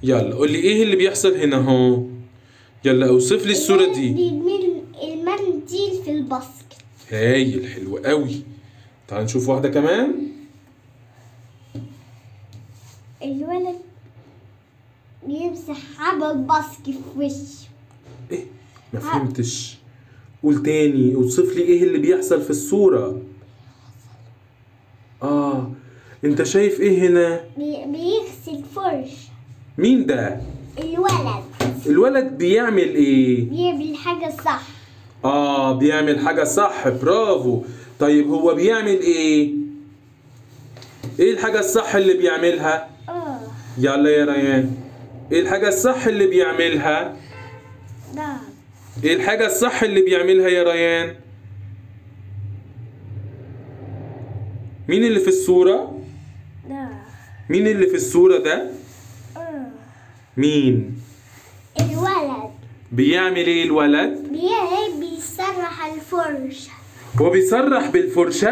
يلا قول لي ايه اللي بيحصل هنا اهو يلا اوصف لي الصورة دي بيرمي المنديل في الباسكت هايل حلو قوي تعال نشوف واحدة كمان الولد بيمسح على الباسكت في وشه ايه ما فهمتش قول تاني اوصف لي ايه اللي بيحصل في الصورة اه انت شايف ايه هنا بي- بيغسل فرش مين ده الولد الولد بيعمل ايه بيعمل حاجة صح اه بيعمل حاجة صح برافو طيب هو بيعمل ايه ايه الحاجة الصح اللي بيعملها اه يلا يا ريان ايه الحاجة الصح اللي بيعملها نعم ايه الحاجة الصح اللي بيعملها يا ريان مين اللي في الصورة نعم مين اللي في الصورة ده اه مين الولد بيعمل ايه الولد بي- بيسرح الفرشة هو بيسرح بالفرشة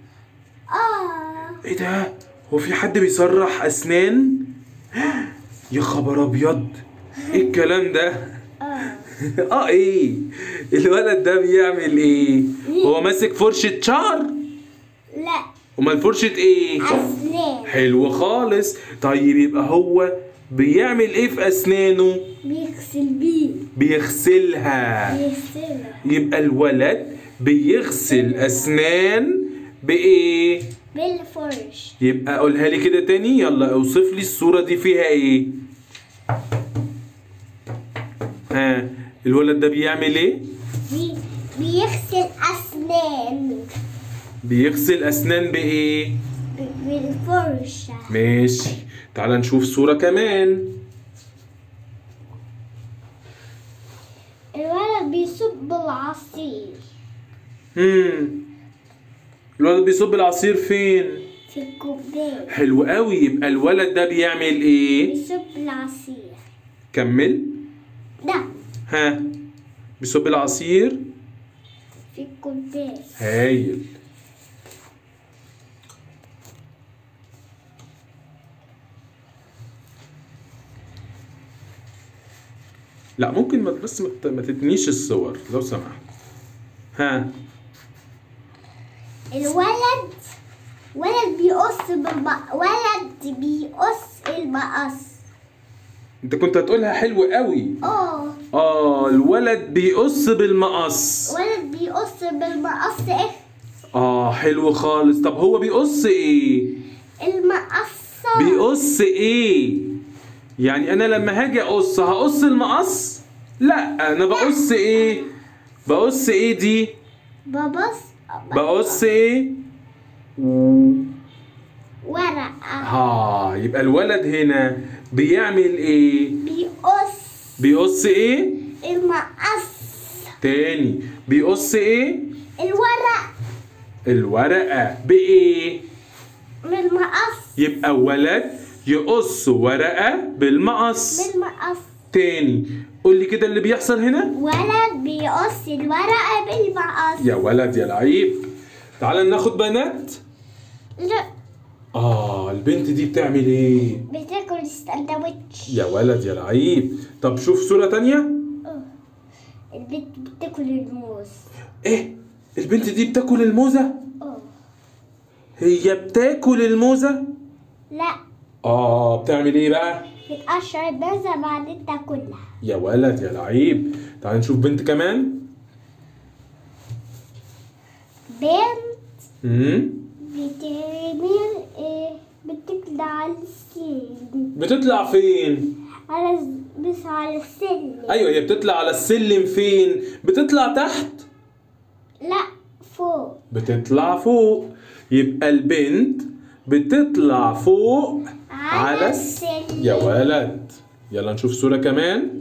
اه ايه ده هو في حد بيسرح اسنان يا خبر ابيض ايه الكلام ده اه اه ايه الولد ده بيعمل ايه هو ماسك فرشة شعر لا امال فرشة ايه أسنان حلو خالص طيب يبقى هو بيعمل ايه في اسنانه بيغسل بيه بيغسلها بيغسلها يبقى الولد بيغسل اسنان بايه بالفرش يبقى قولها لي كده تاني يلا اوصف لي الصورة دي فيها ايه ها الولد ده بيعمل ايه بي بيغسل أسنان بيغسل اسنان بايه ب- بالفرشة ماشي تعال نشوف صورة كمان الولد بيصب العصير امم الولد بيصب العصير فين في الكوباية حلو قوي يبقى الولد ده بيعمل ايه بيصب العصير كمل ده ها بيصب العصير في الكوباية هايل لا ممكن ما بس ما ت- ما تتنيش الصور لو سمحت ها الولد ولد بيقص بالبق ولد بيقص المقص انت كنت هتقولها حلو قوي اه اه الولد بيقص بالمقص ولد بيقص بالمقص ايه اه حلو خالص طب هو بيقص ايه المقصة بيقص ايه يعني انا لما هاجي اقص هقص المقص لا انا بقص ايه بقص ايه دي ببص بقص ايه ورقة ها يبقى الولد هنا بيعمل ايه بيقص بيقص ايه المقص تاني بيقص ايه الورق الورقة بايه بالمقص يبقى ولد يقص ورقة بالمقص بالمقص تاني قول لي كده اللي بيحصل هنا ولد بيقص الورقة بالمقص يا ولد يا لعيب تعال ناخد بنات لا اه البنت دي بتعمل ايه بتاكل السندوتش يا ولد يا لعيب طب شوف صورة تانية البنت بتاكل الموز ايه البنت دي بتاكل الموزة اه هي بتاكل الموزة لا اه بتعمل ايه بقى بتقشر الموزة بعدين تاكلها يا ولد يا لعيب تعال نشوف بنت كمان بنت امم بتعمل ايه بتطلع على السلم بتطلع فين على الس- بس على السلم ايوه هي بتطلع على السلم فين بتطلع تحت لا فوق بتطلع فوق يبقى البنت بتطلع فوق على الس- السلم يا ولد يلا نشوف صورة كمان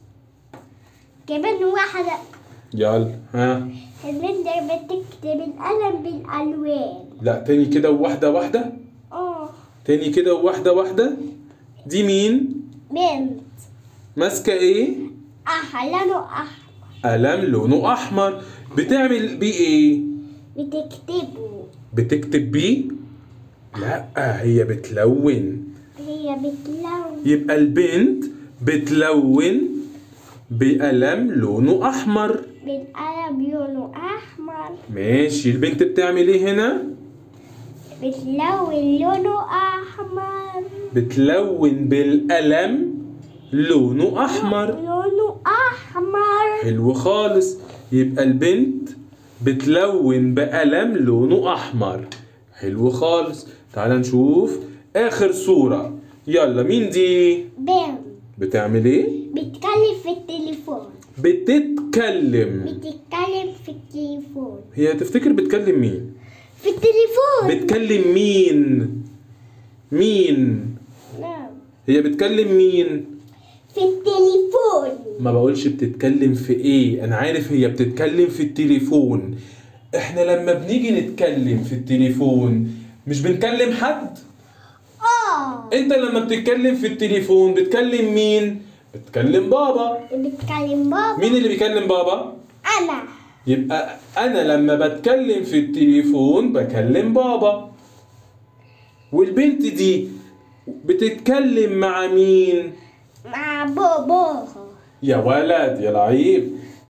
كمان واحدة يلا ها البنت بتكتب القلم بالألوان لا تاني كده وواحدة واحدة اه تاني كده وواحدة واحدة دي مين بنت ماسكة ايه أحلامه أحمر قلم لونه احمر بتعمل بيه ايه بتكتبه بتكتب بيه لا هي بتلون هي بتلون يبقى البنت بتلون بقلم لونه احمر بالقلم لونه أحمر ماشي البنت بتعمل ايه هنا بتلون لونه أحمر بتلون بالقلم لونه احمر لونه أحمر حلو خالص يبقى البنت بتلون بقلم لونه احمر حلو خالص تعال نشوف اخر صورة يلا مين دي بنت بتعمل ايه بتكلم في التليفون بتتكلم بتتكلم في التليفون هي تفتكر بتكلم مين في التليفون بتكلم مين مين نعم هي بتكلم مين في التليفون ما بقولش بتتكلم في ايه انا عارف هي بتتكلم في التليفون احنا لما بنيجي نتكلم في التليفون مش بنكلم حد اه انت لما بتتكلم في التليفون بتكلم مين بتكلم بابا بتكلم بابا مين اللي بيكلم بابا انا يبقى انا لما بتكلم في التليفون بكلم بابا والبنت دي بتتكلم مع مين مع بابا يا ولد يا لعيب